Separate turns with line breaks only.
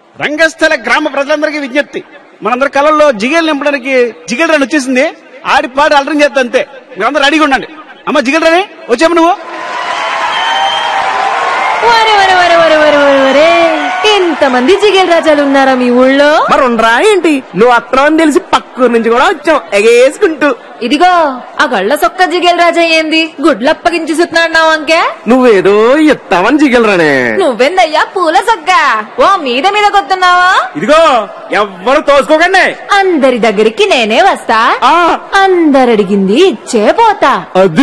రంగస్థల గ్రామ ప్రజలందరికీ విజ్ఞప్తి మనందరి కళల్లో జిగేలు నింపడానికి జిగేల్ రాని వచ్చేసింది ఆడి పాడి అలరం చేస్తా అంతే మీరందరూ రెడీగా ఉండండి అమ్మ జిగేల్ రాని వచ్చాము నువ్వు
వరే వరే వరే వరే వరే వరే వరే ఎంతమంది జిగేల్ రాజాలు ఉన్నారా మీ ఊళ్ళో
మరి ఉండరా ఏంటి నువ్వు అత్తనం తెలిసి పక్కూరు నుంచి కూడా వచ్చాం ఎగేసుకుంటూ
ఇదిగో ఆ గళ్ళ సొక్క జిగేల్ రాజా ఏంది గుడ్లప్పగించి సుతున్నాడు అంకే
నువ్వేదో ఎత్తావని జిగలరానే
నువ్వెందయ్యా పూల సొక్క ఓ మీద మీద కొత్తున్నావా
ఇదిగో ఎవ్వరు తోసుకోకండి
అందరి దగ్గరికి నేనే వస్తా
ఆ
అందరడిగింది ఇచ్చే పోతా
అది